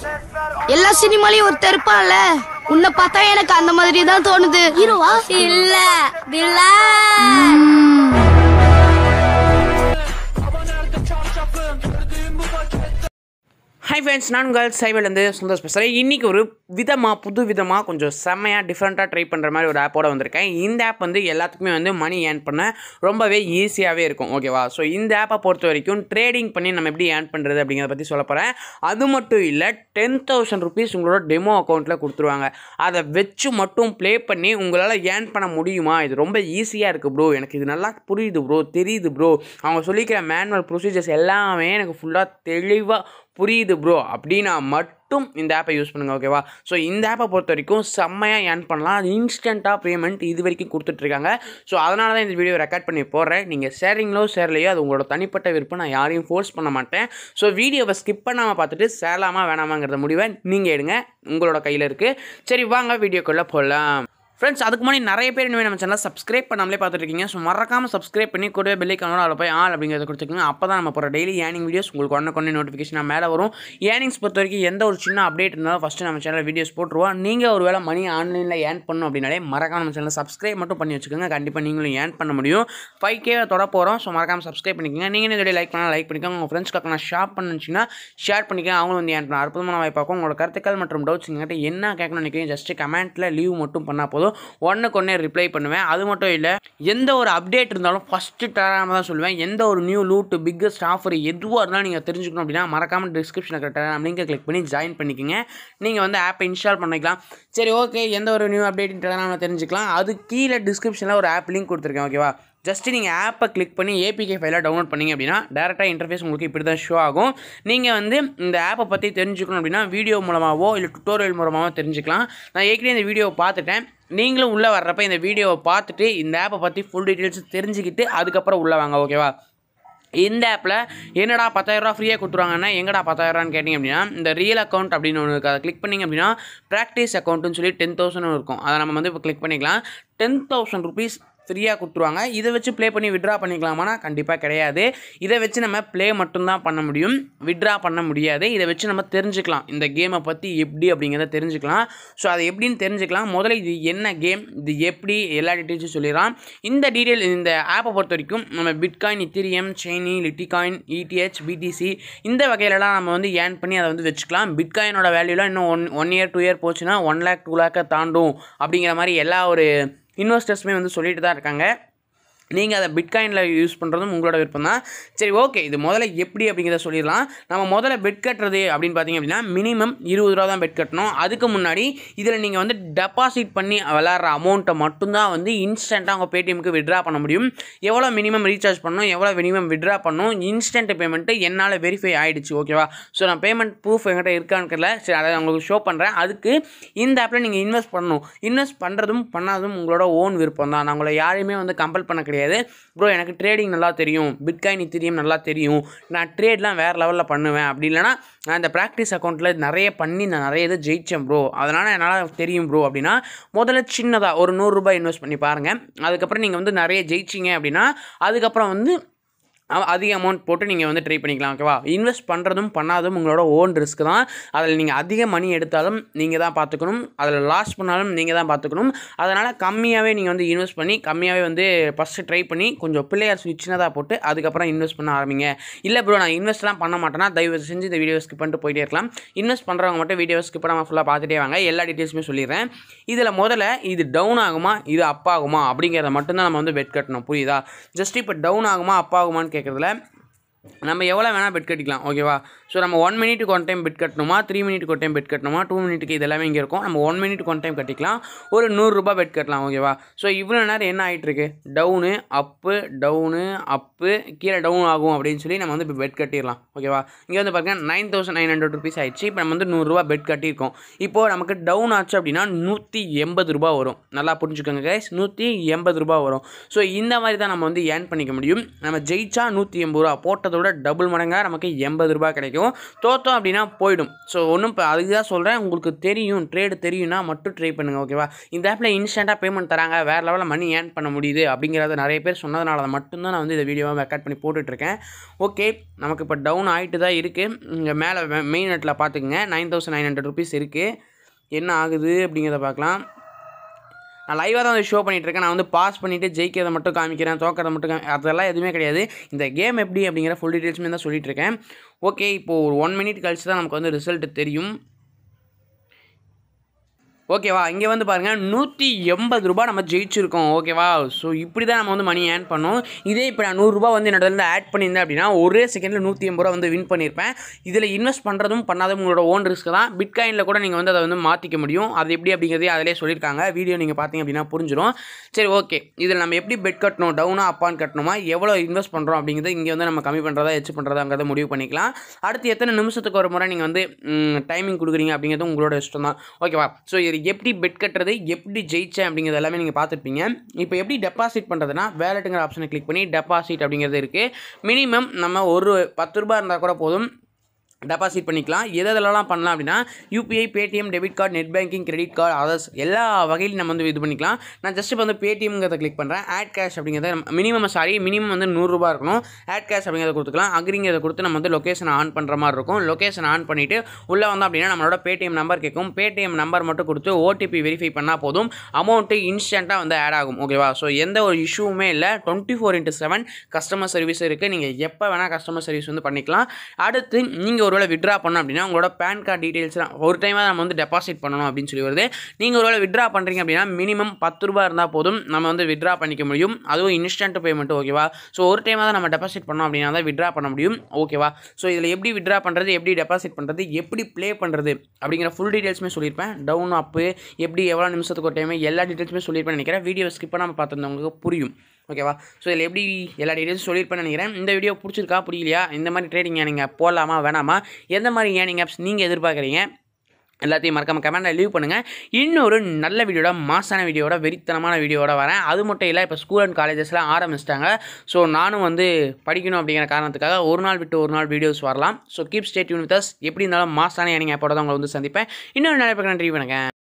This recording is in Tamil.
எல்லா சினிமாலயும் ஒருத்தர் இருப்பான்ல உன்னை பார்த்தா எனக்கு அந்த மாதிரி தான் தோணுது ஹீரோவா இல்ல வில்லா ஹாய் ஃப்ரெண்ட்ஸ் நான் உங்கள் சைவலேருந்து சுந்தர் பேசுகிறேன் இன்றைக்கி ஒரு விதமாக புது விதமாக கொஞ்சம் செம்மையாக டிஃப்ரெண்ட்டாக ட்ரை பண்ணுற மாதிரி ஒரு ஆப்போட வந்திருக்கேன் இந்த ஆப் வந்து எல்லாத்துக்குமே வந்து மணி ஏர்ன் பண்ண ரொம்பவே ஈஸியாகவே இருக்கும் ஓகேவா ஸோ இந்த ஆப்பை பொறுத்த வரைக்கும் ட்ரேடிங் பண்ணி நம்ம எப்படி ஏர்ன் பண்ணுறது அப்படிங்கிறத பற்றி சொல்ல போகிறேன் அது மட்டும் இல்லை டென் தௌசண்ட் ருபீஸ் உங்களோட டெமோ அக்கௌண்ட்டில் கொடுத்துருவாங்க அதை வச்சு மட்டும் ப்ளே பண்ணி உங்களால் ஏர்ன் பண்ண முடியுமா இது ரொம்ப ஈஸியாக இருக்குது ப்ரோ எனக்கு இது நல்லா புரியுது ப்ரோ தெரியுது ப்ரோ அவங்க சொல்லிக்கிற மேனுவல் ப்ரொசீஜர்ஸ் எல்லாமே எனக்கு ஃபுல்லாக தெளிவாக புரியுது ப்ரோ அப்படின்னா மட்டும் இந்த ஆப்பை யூஸ் பண்ணுங்கள் ஓகேவா ஸோ இந்த ஆப்பை பொறுத்த வரைக்கும் செம்மையாக ஏர்ன் பண்ணலாம் அது இன்ஸ்டண்ட்டாக பேமெண்ட் இது வரைக்கும் கொடுத்துட்ருக்காங்க ஸோ அதனால தான் இந்த வீடியோ ரெக்கார்ட் பண்ணி போடுறேன் நீங்கள் ஷேரிங்களோ ஷேர்லையோ அது உங்களோட தனிப்பட்ட விருப்பம் நான் யாரையும் ஃபோர்ஸ் பண்ண மாட்டேன் ஸோ வீடியோவை ஸ்கிப் பண்ணாமல் பார்த்துட்டு சேரலாமா வேணாமாங்கிறத முடிவை நீங்கள் எடுங்க உங்களோட கையில் இருக்குது சரி வாங்க வீடியோக்குள்ளே போகலாம் ஃப்ரெண்ட்ஸ் அதுக்கு முன்னாடி நிறைய பேர் இனிமேல் நம்ம சேனல் சப்ஸ்கிரைப் பண்ணாமலே பார்த்துட்டு இருக்கீங்க ஸோ மறக்காமல் சப்ஸ்கிரைப் பண்ணி கூடவே பெல்லைக்கானோட அதில் போய் ஆள் அப்படிங்கிறத கொடுத்துக்கோங்க அப்போ தான் நம்ம போகிற டெய்லி ஏர்னிங் வீடியோஸ் உங்களுக்கு ஒன்று கொண்டு நோட்டிஃபிகேஷன் மேலே வரும் ஏர்னிங்ஸ் பொறுத்த வரைக்கும் எந்த ஒரு சின்ன அப்டேட் இருந்தாலும் ஃபஸ்ட்டு நம்ம சேனலில் வீடியோஸ் போட்டுருவோம் நீங்கள் ஒரு வேளை மணி ஆன்லைனில் ஏர்ன் பண்ணணும் அப்படின்னாலே மறக்காம நம்ம சேனல் சப்ஸ்கிரைப் மட்டும் பண்ணி வச்சுக்கோங்க கண்டிப்பாக நீங்களும் ஏர்ன் பண்ண முடியும் ஃபைவ் கே தொட போகிறோம் ஸோ மறக்காமல் சப்ஸ்கிரைப் பண்ணிக்கோங்க நீங்கள் இந்த வீடியோ லைக் பண்ணால் லைக் பண்ணிக்கோங்க உங்கள் ஃப்ரெண்ட்ஸ்க்காக நான் ஷேர் பண்ணுச்சுன்னா ஷேர் பண்ணிக்கோங்க அவங்களும் வந்து ஏர்ன் பண்ண அற்புதமான வாய்ப்பாக்கும் உங்களோட கருத்துக்கள் மற்றும் டவுட்ஸ் எங்கிட்ட என்ன கேட்கணும்னு நினைக்கிறீங்க ஜஸ்ட் கமெண்ட்டில் லீவ் மட்டும் பண்ணால் போதும் ஒன்றுக்கு ஒன்றே ரிப்ளை பண்ணுவேன் அது மட்டும் இல்லை எந்த ஒரு அப்டேட் இருந்தாலும் ஃபஸ்ட்டு டெராம தான் சொல்லுவேன் எந்த ஒரு நியூ லூட் பிக்கஸ்ட் ஆஃபர் எதுவாக இருந்தாலும் நீங்கள் தெரிஞ்சுக்கணும் அப்படின்னா மறக்காமல் டிஸ்கிரிப்ஷனில் இருக்கிற லிங்கை கிளிக் பண்ணி ஜாயின் பண்ணிக்கோங்க நீங்கள் வந்து ஆப்பை இன்ஸ்டால் பண்ணிக்கலாம் சரி ஓகே எந்த ஒரு நியூ அப்டேட் டெராம தெரிஞ்சுக்கலாம் அது கீழே டிஸ்கிரிப்ஷனில் ஒரு ஆப் லிங்க் கொடுத்துருக்கேன் ஓகேவா ஜஸ்ட் நீங்கள் ஆப்பை கிளிக் பண்ணி ஏபிகே ஃபைலாக டவுன்லோட் பண்ணீங்க அப்படின்னா டேரெக்டாக இன்டர்ஃபேஸ் உங்களுக்கு இப்படி தான் ஷோ ஆகும் நீங்கள் வந்து இந்த ஆப்பை பற்றி தெரிஞ்சுக்கணும் அப்படின்னா வீடியோ மூலமாகவோ இல்லை டுட்டோரியல் மூலமாகவோ தெரிஞ்சுக்கலாம் நான் ஏற்கனவே இந்த வீடியோவை பார்த்துட்டேன் நீங்களும் உள்ளே வர்றப்ப இந்த வீடியோவை பார்த்துட்டு இந்த ஆப்பை பற்றி ஃபுல் டீட்டெயில்ஸ் தெரிஞ்சுக்கிட்டு அதுக்கப்புறம் உள்ளே வாங்க ஓகேவா இந்த ஆப்பில் என்னடா பத்தாயிரரூவா ஃப்ரீயாக கொடுத்துருவாங்கன்னா எங்கடா பத்தாயிரரூவான்னு கேட்டிங்க அப்படின்னா இந்த ரியல் அக்கௌண்ட் அப்படின்னு ஒன்று இருக்குது அதை கிளிக் பண்ணிங்க அப்படின்னா ப்ராக்டிஸ் அக்கௌண்ட்டுன்னு சொல்லி டென் தௌசண்ட் இருக்கும் அதை நம்ம வந்து இப்போ கிளிக் பண்ணிக்கலாம் டென் தௌசண்ட் ருபீஸ் ஃப்ரீயாக கொடுத்துருவாங்க இதை வச்சு ப்ளே பண்ணி விட்ரா பண்ணிக்கலாமானா கண்டிப்பாக கிடையாது இதை வச்சு நம்ம ப்ளே மட்டும்தான் பண்ண முடியும் விட்ரா பண்ண முடியாது இதை வச்சு நம்ம தெரிஞ்சுக்கலாம் இந்த கேமை பற்றி எப்படி அப்படிங்கிறத தெரிஞ்சுக்கலாம் ஸோ அதை எப்படின்னு தெரிஞ்சுக்கலாம் முதல்ல இது என்ன கேம் இது எப்படி எல்லா டீட்டெயில்ஸும் சொல்லிடலாம் இந்த டீட்டெயில் இந்த ஆப்பை பொறுத்த வரைக்கும் நம்ம பிட்காயின் இத்திரியம் செயினி லிட்டிகாயின் இடிஹெச் பிடிசி இந்த வகையிலலாம் நம்ம வந்து ஏர்ன் பண்ணி அதை வந்து வச்சுக்கலாம் பிட்காயினோட வேல்யூலாம் இன்னும் one one year two year போச்சுன்னா ஒன் லேக் டூ லேக்கை தாண்டும் அப்படிங்கிற மாதிரி எல்லா ஒரு இன்வெஸ்டர்ஸுமே வந்து சொல்லிட்டு தான் இருக்காங்க நீங்கள் அதை பிட்காயினில் யூஸ் பண்ணுறதும் உங்களோட விருப்பம் தான் சரி ஓகே இது முதல்ல எப்படி அப்படிங்கிறத சொல்லிடலாம் நம்ம முதல்ல பெட் கட்டுறது அப்படின்னு பார்த்தீங்க அப்படின்னா மினிமம் இருபது ரூபா தான் பெட் கட்டணும் அதுக்கு முன்னாடி இதில் நீங்கள் வந்து டெபாசிட் பண்ணி விளாட்ற அமௌண்ட்டை மட்டும்தான் வந்து இன்ஸ்டண்ட்டாக உங்கள் பேடிஎம்க்கு விட்ரா பண்ண முடியும் எவ்வளோ மினிமம் ரீசார்ஜ் பண்ணணும் எவ்வளோ மினிமம் விட்ரா பண்ணணும் இன்ஸ்டன்ட் பேமெண்ட்டு என்னால் வெரிஃபை ஆகிடுச்சு ஓகேவா ஸோ நான் பேமெண்ட் ப்ரூஃப் என்கிட்ட இருக்கான்னு தெரியல சரி அதை உங்களுக்கு ஷோ பண்ணுறேன் அதுக்கு இந்த ஆப்பில் நீங்கள் இன்வெஸ்ட் பண்ணணும் இன்வெஸ்ட் பண்ணுறதும் பண்ணாததும் உங்களோட ஓன் விருப்பம் தான் நான் உங்களை யாரையுமே வந்து கம்பல் பண்ண கிடையாது ப்ரோ எனக்கு ட்ரேடிங் நல்லா தெரியும் பிட்காயின் இத்திரியம் நல்லா தெரியும் நான் ட்ரேட்லாம் வேறு லெவலில் பண்ணுவேன் அப்படி இல்லைனா நான் இந்த ப்ராக்டிஸ் அக்கௌண்ட்டில் நிறைய பண்ணி நான் நிறைய இது ஜெயித்தேன் ப்ரோ அதனால் என்னால் தெரியும் ப்ரோ அப்படின்னா முதல்ல சின்னதாக ஒரு நூறுரூபா இன்வெஸ்ட் பண்ணி பாருங்கள் அதுக்கப்புறம் நீங்கள் வந்து நிறைய ஜெயிச்சிங்க அப்படின்னா அதுக்கப்புறம் வந்து அ- அதிக அமௌண்ட் போட்டு நீங்கள் வந்து ட்ரை பண்ணிக்கலாம் ஓகேவா இன்வெஸ்ட் பண்ணுறதும் பண்ணாததும் உங்களோட ஓன் ரிஸ்க் தான் அதில் நீங்கள் அதிக மணி எடுத்தாலும் நீங்கள் தான் பார்த்துக்கணும் அதில் லாஸ் பண்ணாலும் நீங்கள் தான் பார்த்துக்கணும் அதனால் கம்மியாகவே நீங்கள் வந்து இன்வெஸ்ட் பண்ணி கம்மியாகவே வந்து ஃபஸ்ட்டு ட்ரை பண்ணி கொஞ்சம் பிள்ளையார் ஸ்விட்ச் சின்னதாக போட்டு அதுக்கப்புறம் இன்வெஸ்ட் பண்ண ஆரம்பிங்க இல்லை ப்ரோ நான் இன்வெஸ்ட்லாம் பண்ண மாட்டேன்னா தயவு செஞ்சு இந்த வீடியோ ஸ்கிப் பண்ணிட்டு போயிட்டே இருக்கலாம் இன்வெஸ்ட் பண்ணுறவங்க மட்டும் வீடியோ ஸ்கிப் பண்ணாமல் ஃபுல்லாக பார்த்துட்டே வாங்க எல்லா டீட்டெயில்ஸுமே சொல்லிடுறேன் இதில் முதல்ல இது டவுன் ஆகுமா இது அப் ஆகுமா அப்படிங்கிறத மட்டும்தான் நம்ம வந்து பெட் கட்டணும் புரியுதா ஜஸ்ட் இப்போ டவுன் ஆகுமா அப் ஆகுமான்னு கேட்குறதுல நம்ம எவ்வளோ வேணால் பெட் கட்டிக்கலாம் ஓகேவா ஸோ நம்ம ஒன் மினிட்டுக்கு ஒன் டைம் பெட் கட்டணுமா த்ரீ மினிட்டுக்கு ஒன் டைம் பெட் கட்டணுமா டூ மினிட்டுக்கு இது எல்லாமே இங்கே இருக்கும் நம்ம ஒன் மினிட்டுக்கு ஒன் டைம் கட்டிக்கலாம் ஒரு நூறுரூபா பெட் கட்டலாம் ஓகேவா ஸோ இவ்வளோ நேரம் என்ன ஆகிட்டு இருக்கு டவுனு அப்பு டவுனு அப்பு கீழே டவுன் ஆகும் அப்படின்னு சொல்லி நம்ம வந்து இப்போ பெட் கட்டிடலாம் ஓகேவா இங்கே வந்து பார்த்தீங்கன்னா nine thousand nine hundred rupees ஆயிடுச்சு இப்போ நம்ம வந்து நூறுரூவா பெட் கட்டியிருக்கோம் இப்போது நமக்கு டவுன் ஆச்சு அப்படின்னா நூற்றி எண்பது ரூபா வரும் நல்லா புரிஞ்சுக்கோங்க கைஸ் நூற்றி எண்பது ரூபா வரும் ஸோ இந்த மாதிரி தான் நம்ம வந்து ஏர்ன் பண்ணிக்க முடியும் நம்ம ஜெயிச்சா நூற்றி எண்பது ரூபா போட்டதோட டபுள் மடங்காக நமக்கு எண்பது ரூபா கிடைக்கும் முடியும் தோத்தோம் அப்படின்னா போயிடும் ஸோ ஒன்றும் இப்போ அதுக்கு தான் சொல்கிறேன் உங்களுக்கு தெரியும் ட்ரேடு தெரியும்னா மட்டும் ட்ரை பண்ணுங்கள் ஓகேவா இந்த ஆப்பில் இன்ஸ்டண்ட்டாக பேமெண்ட் தராங்க வேறு லெவலில் மணி ஏர்ன் பண்ண முடியுது அப்படிங்கிறத நிறைய பேர் சொன்னதுனால தான் மட்டும்தான் நான் வந்து இந்த வீடியோவை ரெக்கார்ட் பண்ணி போட்டுட்ருக்கேன் ஓகே நமக்கு இப்போ டவுன் ஆகிட்டு தான் இருக்குது இங்கே மேலே மெயின் நெட்டில் பார்த்துக்குங்க nine thousand nine hundred rupees இருக்குது என்ன ஆகுது அப்படிங்கிறத பார்க்கலாம் நான் லைவாக தான் வந்து ஷோ பண்ணிட்டு இருக்கேன் நான் வந்து பாஸ் பண்ணிவிட்டு ஜெயிக்கிறத மட்டும் காமிக்கிறேன் தோக்கிறத மட்டும் காமி அதெல்லாம் எதுவுமே கிடையாது இந்த கேம் எப்படி அப்படிங்கிற ஃபுல் டீட்டெயில்ஸுமே தான் சொல்லிட்டு இருக்கேன் ஓகே இப்போது ஒரு ஒன் மினிட் கழிச்சு தான் நமக்கு வந்து ரிசல்ட் தெரியும் ஓகேவா இங்கே வந்து பாருங்கள் நூற்றி எண்பது ரூபா நம்ம ஜெயிச்சிருக்கோம் ஓகேவா ஸோ இப்படி தான் நம்ம வந்து மணி ஏர்ன் பண்ணோம் இதே இப்போ நான் நூறுரூபா வந்து என்னோட இருந்து ஆட் பண்ணியிருந்தேன் அப்படின்னா ஒரே செகண்டில் நூற்றி எண்பது ரூபா வந்து வின் பண்ணியிருப்பேன் இதில் இன்வெஸ்ட் பண்ணுறதும் பண்ணாததும் உங்களோட ஓன் ரிஸ்க் தான் பிட்காயினில் கூட நீங்கள் வந்து அதை வந்து மாற்றிக்க முடியும் அது எப்படி அப்படிங்கிறதே அதிலே சொல்லியிருக்காங்க வீடியோ நீங்கள் பார்த்தீங்க அப்படின்னா புரிஞ்சிடும் சரி ஓகே இதில் நம்ம எப்படி பெட் கட்டணும் டவுனா அப்பான்னு கட்டணுமா எவ்வளோ இன்வெஸ்ட் பண்ணுறோம் அப்படிங்கிறது இங்கே வந்து நம்ம கம்மி பண்ணுறதா எச்சு பண்ணுறதாங்கிறத முடிவு பண்ணிக்கலாம் அடுத்து எத்தனை நிமிஷத்துக்கு ஒரு முறை நீங்கள் வந்து டைமிங் கொடுக்குறீங்க அப்படிங்கிறது உங்களோட இஷ்டம் தான் ஓகேவா ஸோ இது எப்படி பெட் கட்டுறது எப்படி ஜெயிச்சேன் அப்படிங்கிறது எல்லாமே நீங்கள் பார்த்துருப்பீங்க இப்போ எப்படி டெபாசிட் பண்ணுறதுனா வேலட்டுங்கிற ஆப்ஷனை கிளிக் பண்ணி டெபாசிட் அப்படிங்கிறது இருக்குது மினிமம் நம்ம ஒரு பத்து ரூபாய் இருந்தால் கூட போதும் டெபாசிட் பண்ணிக்கலாம் எது எதெல்லாம் பண்ணலாம் அப்படின்னா UPI Paytm debit card net banking credit card others எல்லா வகையிலும் நம்ம வந்து இது பண்ணிக்கலாம் நான் ஜஸ்ட் இப்போ வந்து பேடிஎம்ங்கிறத கிளிக் பண்ணுறேன் ஆட் கேஷ் அப்படிங்கிறத மினிமம் சாரி மினிமம் வந்து நூறுரூபா இருக்கணும் ஆட் கேஷ் அப்படிங்கிறத கொடுத்துக்கலாம் அக்ரிங்கிறத கொடுத்து நம்ம வந்து லொக்கேஷன் ஆன் பண்ணுற மாதிரி இருக்கும் லொக்கேஷன் ஆன் பண்ணிவிட்டு உள்ளே வந்தோம் அப்படின்னா நம்மளோட பேடிஎம் நம்பர் கேட்கும் பேடிஎம் நம்பர் மட்டும் கொடுத்து ஓடிபி வெரிஃபை பண்ணால் போதும் அமௌண்ட்டு இன்ஸ்டண்ட்டாக வந்து ஆட் ஆகும் ஓகேவா ஸோ எந்த ஒரு இஷ்யூவுமே இல்லை twenty four into seven customer service இருக்குது நீங்கள் எப்போ வேணால் கஸ்டமர் சர்வீஸ் வந்து பண்ணிக்கலாம் அடுத்து நீங்கள் ஒருவேளை விட்ரா பண்ணோம் அப்படின்னா உங்களோட பேன் கார்டு டீட்டெயில்ஸ்லாம் ஒரு டைமாக நம்ம வந்து டெபாசிட் பண்ணணும் அப்படின்னு சொல்லி வருது நீங்கள் ஒருவேளை விட்ரா பண்ணுறீங்க அப்படின்னா மினிமம் பத்து ரூபா இருந்தால் போதும் நம்ம வந்து விட்ரா பண்ணிக்க முடியும் அதுவும் இன்ஸ்டன்ட் பேமெண்ட் ஓகேவா ஸோ ஒரு டைமாக தான் நம்ம டெபாசிட் பண்ணோம் அப்படின்னா தான் விட்ரா பண்ண முடியும் ஓகேவா ஸோ இதில் எப்படி விட்ரா பண்ணுறது எப்படி டெபாசிட் பண்ணுறது எப்படி ப்ளே பண்ணுறது அப்படிங்கிற ஃபுல் டீட்டெயில்ஸுமே சொல்லியிருப்பேன் டவுன் அப்பு எப்படி எவ்வளோ நிமிஷத்துக்கு ஒரு டைம் எல்லா டீட்டெயில்ஸுமே சொல்லியிருப்பேன் நினைக்கிறேன் வீடியோ ஸ்கிப் பண்ணாமல் பார்த்துருந்தவங்களுக்கு புரியும் ஓகேவா ஸோ இதில் எப்படி எல்லா டீட்டெயில்ஸும் சொல்லியிருப்பேன்னு நினைக்கிறேன் இந்த வீடியோ பிடிச்சிருக்கா பிடிக்கலையா இந்த மாதிரி ட்ரேடிங் நீங்கள் போடலாமா வேணாமா எந்த மாதிரி ஏர்னிங் ஆப்ஸ் நீங்கள் எதிர்பார்க்குறீங்க எல்லாத்தையும் மறக்காம கமெண்ட்டில் லீவ் பண்ணுங்கள் இன்னொரு நல்ல வீடியோட மாசான வீடியோட வெறித்தனமான வீடியோட வரேன் அது மட்டும் இல்லை இப்போ ஸ்கூல் அண்ட் காலேஜஸ்லாம் ஆரம்பிச்சிட்டாங்க ஸோ நானும் வந்து படிக்கணும் அப்படிங்கிற காரணத்துக்காக ஒரு நாள் விட்டு ஒரு நாள் வீடியோஸ் வரலாம் ஸோ கீப் ஸ்டேட் யூனிவர்ஸ் எப்படி இருந்தாலும் மாசான ஏர்னிங் ஆப்போட தான் உங்களை வந்து சந்திப்பேன் இன்னொரு நல்ல நன்றி வணக்கம்